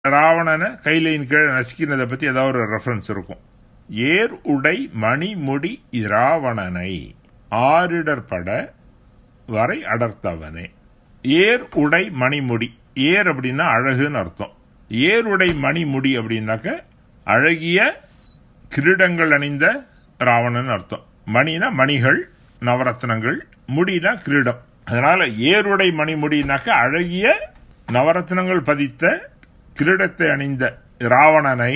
ராவணனை கைலையின் கீழே நசுக்கினதை பத்தி ஏதாவது ஒரு ரெஃபரன்ஸ் இருக்கும் ஏர் உடை மணிமுடி இராவணனை ஆரிடர்பட வரை அடர்த்தவனே ஏர் உடை மணிமுடி ஏர் அப்படின்னா அழகுன்னு அர்த்தம் ஏர் உடை மணிமுடி அப்படின்னாக்க அழகிய கிரீடங்கள் அணிந்த ராவணன் அர்த்தம் மணினா மணிகள் நவரத்னங்கள் முடினா கிரீடம் அதனால ஏருடை மணிமுடினாக்க அழகிய நவரத்னங்கள் பதித்த கிரீடத்தை அணிந்த ராவணனை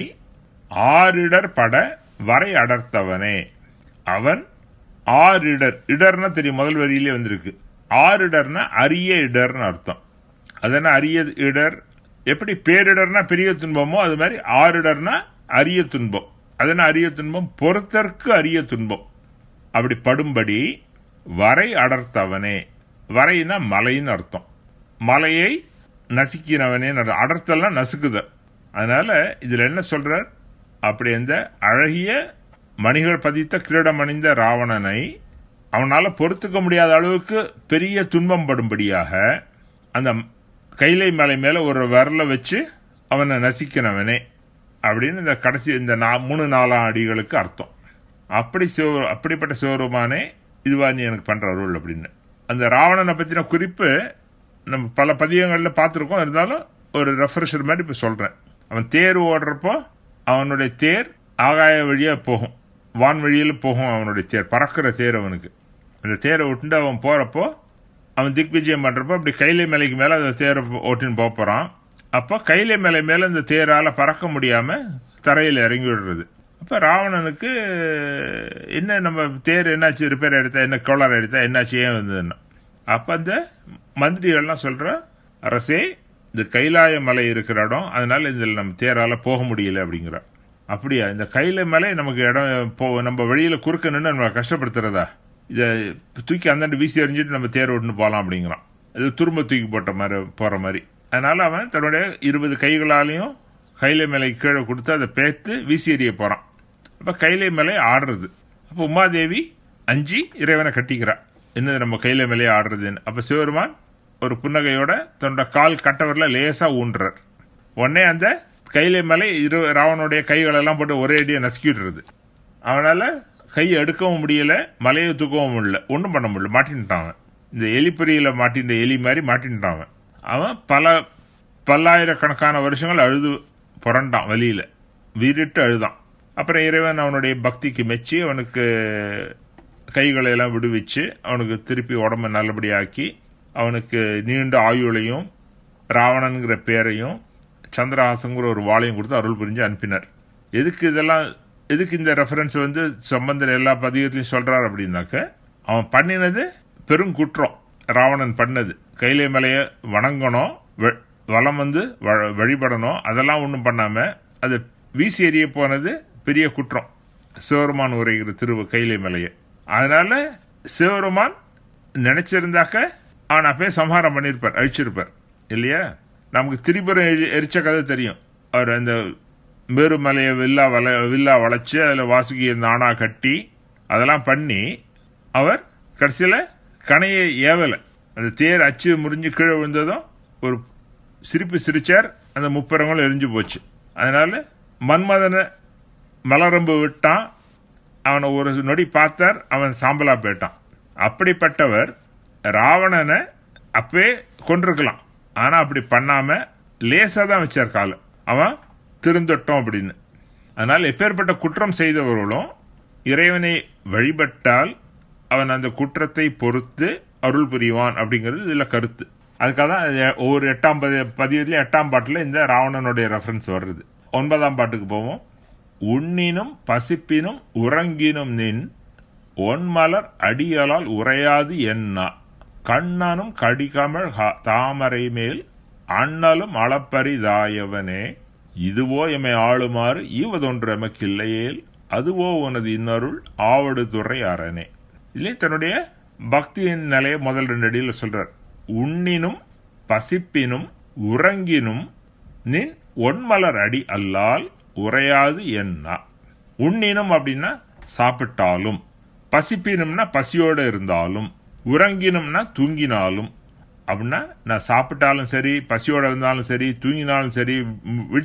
ஆரிடர் பட வரை அடர்த்தவனே அவன் ஆரிடர் இடர்னா தெரியும் முதல் வரியிலே வந்திருக்கு ஆரிடர்னா அரிய இடர்னு அர்த்தம் அதன அரிய இடர் எப்படி பேரிடர்னா பெரிய துன்பமோ அது மாதிரி ஆரிடர்னா அரிய துன்பம் அதன அரிய துன்பம் பொறுத்தற்கு அரிய துன்பம் அப்படி படும்படி வரை அடர்த்தவனே வரைனா மலைன்னு அர்த்தம் மலையை நசுக்கினவனே அடர்த்தல்னா நசுக்குத அதனால இதுல என்ன சொல்றார் அப்படி அந்த அழகிய மணிகள் பதித்த கிரீடம் அணிந்த ராவணனை அவனால பொறுத்துக்க முடியாத அளவுக்கு பெரிய துன்பம் படும்படியாக அந்த கைலை மலை மேல ஒரு விரல வச்சு அவனை நசிக்கினவனே அப்படின்னு இந்த கடைசி இந்த நா- மூணு நாலாம் அடிகளுக்கு அர்த்தம் அப்படி சிவ அப்படிப்பட்ட சிவருமானே இதுவா நீ எனக்கு பண்ற அருள் அப்படின்னு அந்த ராவணனை பத்தின குறிப்பு நம்ம பல பதியங்கள்ல பார்த்துருக்கோம் இருந்தாலும் ஒரு ரெஃப்ரெஷர் மாதிரி இப்ப சொல்றேன் அவன் தேர் ஓடுறப்போ அவனுடைய தேர் ஆகாய வழியா போகும் வான் வழியில போகும் அவனுடைய தேர் பறக்கிற தேர் அவனுக்கு அந்த தேரை விட்டுட்டு அவன் போறப்போ அவன் திக்விஜயம் பண்றப்போ அப்படி கைலை மலைக்கு மேல அந்த தேரை ஓட்டின்னு போப் போறான் அப்போ கைலை மலை மேல இந்த தேரால பறக்க முடியாம தரையில் இறங்கி விடுறது அப்ப ராவணனுக்கு என்ன நம்ம தேர் என்னாச்சு ரிப்பேர் எடுத்தா என்ன கோளாறு எடுத்தா என்னாச்சு ஏன் வந்ததுன்னா அப்ப அந்த மந்திரிகள்லாம் சொல்ற அரசே இந்த கைலாய மலை இருக்கிற இடம் அதனால இதில் நம்ம தேரால போக முடியல அப்படிங்கிற அப்படியா இந்த கையில மலை நமக்கு இடம் போ நம்ம வழியில குறுக்க நின்று நம்ம கஷ்டப்படுத்துறதா இதை தூக்கி அந்தாண்டு வீசி எறிஞ்சிட்டு நம்ம தேர் ஓட்டுன்னு போகலாம் அப்படிங்கிறான் இது துரும்ப தூக்கி போட்ட மாதிரி போற மாதிரி அதனால அவன் தன்னுடைய இருபது கைகளாலையும் கைலை மலை கீழே கொடுத்து அதை பேத்து வீசி எறிய போறான் அப்ப கைலை மலை ஆடுறது அப்ப உமாதேவி அஞ்சி இறைவனை கட்டிக்கிறா என்னது நம்ம கைலை மலையை ஆடுறதுன்னு அப்ப சிவருமான் ஒரு புன்னகையோட தன்னோட கால் கட்டவரில் லேசா ஊன்றார் உடனே அந்த கைலை மலை இரு ராவனுடைய கைகளெல்லாம் போட்டு ஒரே அடியை நசுக்கிடுறது அவனால கையை எடுக்கவும் முடியல மலையை தூக்கவும் முடியல ஒன்றும் பண்ண முடியல மாட்டின்ட்டான் அவன் இந்த எலிப்பொறியில மாட்டின்ற எலி மாதிரி மாட்டின்ட்டான் அவன் அவன் பல பல்லாயிரக்கணக்கான வருஷங்கள் அழுது புரண்டான் வழியில வீறிட்டு அழுதான் அப்புறம் இறைவன் அவனுடைய பக்திக்கு மெச்சி அவனுக்கு கைகளை எல்லாம் விடுவிச்சு அவனுக்கு திருப்பி உடம்ப நல்லபடியாக்கி அவனுக்கு நீண்ட ஆயுளையும் ராவணன்கிற பேரையும் சந்திரஹாசங்கிற ஒரு வாளையும் கொடுத்து அருள் புரிஞ்சு அனுப்பினார் எதுக்கு இதெல்லாம் எதுக்கு இந்த ரெஃபரன்ஸ் வந்து சம்பந்தர் எல்லா பதிகத்திலையும் சொல்றார் அப்படின்னாக்க அவன் பண்ணினது பெருங்குற்றம் ராவணன் பண்ணது கைலை மலையை வணங்கணும் வ- வலம் வந்து வ- வழிபடணும் அதெல்லாம் ஒன்றும் பண்ணாம அது வீசி எறிய போனது பெரிய குற்றம் சிவருமான் உரைகிற திரு கைலை மலையை அதனால சிவருமான் நினைச்சிருந்தாக்க அவன் அப்பயே சம்ஹாரம் பண்ணியிருப்பார் அழிச்சிருப்பார் இல்லையா நமக்கு திரிபுரம் எரி- எரிச்ச கதை தெரியும் அவர் அந்த மேருமலையை வில்லா வள வில்லா வளைச்சு அதில் வாசுகியை நானா கட்டி அதெல்லாம் பண்ணி அவர் கடைசியில் கணையை ஏவலை அந்த தேர் அச்சு முறிஞ்சு கீழே விழுந்ததும் ஒரு சிரிப்பு சிரிச்சார் அந்த முப்பரங்களும் எரிஞ்சு போச்சு அதனால மன்மதனை மலரம்பு விட்டான் அவனை ஒரு நொடி பார்த்தார் அவன் சாம்பலா போயிட்டான் அப்படிப்பட்டவர் ராவணனை அப்பவே கொண்டிருக்கலாம் ஆனா அப்படி பண்ணாம லேசா தான் வச்சார் காலை அவன் திருந்தட்டும் அப்படின்னு அதனால் எப்பேற்பட்ட குற்றம் செய்தவர்களும் இறைவனை வழிபட்டால் அவன் அந்த குற்றத்தை பொறுத்து அருள் புரிவான் அப்படிங்கிறது இதுல கருத்து அதுக்காக தான் இது ஒவ்வொரு எட்டாம் பதி பதியத்துலயும் எட்டாம் பாட்டுல இந்த ராவணனுடைய ரெஃபரன்ஸ் வருது ஒன்பதாம் பாட்டுக்கு போவோம் உண்ணினும் பசிப்பினும் உறங்கினும் நின் ஒன்மலர் அடியலால் உரையாது என்னா கண்ணனும் கடிகமழ் ஹ- தாமரை மேல் அண்ணலும் அளப்பரிதாயவனே இதுவோ எமை ஆளுமாறு ஈவதொன்று எமக்கில்லையேல் அதுவோ உனது இன்னருள் ஆவடு துறை அரணே இதுல தன்னுடைய பக்தியின் நிலையை முதல் ரெண்டு அடியில சொல்றார் உண்ணினும் பசிப்பினும் உறங்கினும் நின் ஒன்மலர் அடி அல்லால் உரையாது என்னா உண்ணினும் அப்படின்னா சாப்பிட்டாலும் பசிப்பினும்னா பசியோட இருந்தாலும் உறங்கினும்னா தூங்கினாலும் அப்படின்னா நான் சாப்பிட்டாலும் சரி பசியோட இருந்தாலும் சரி தூங்கினாலும் சரி ம்,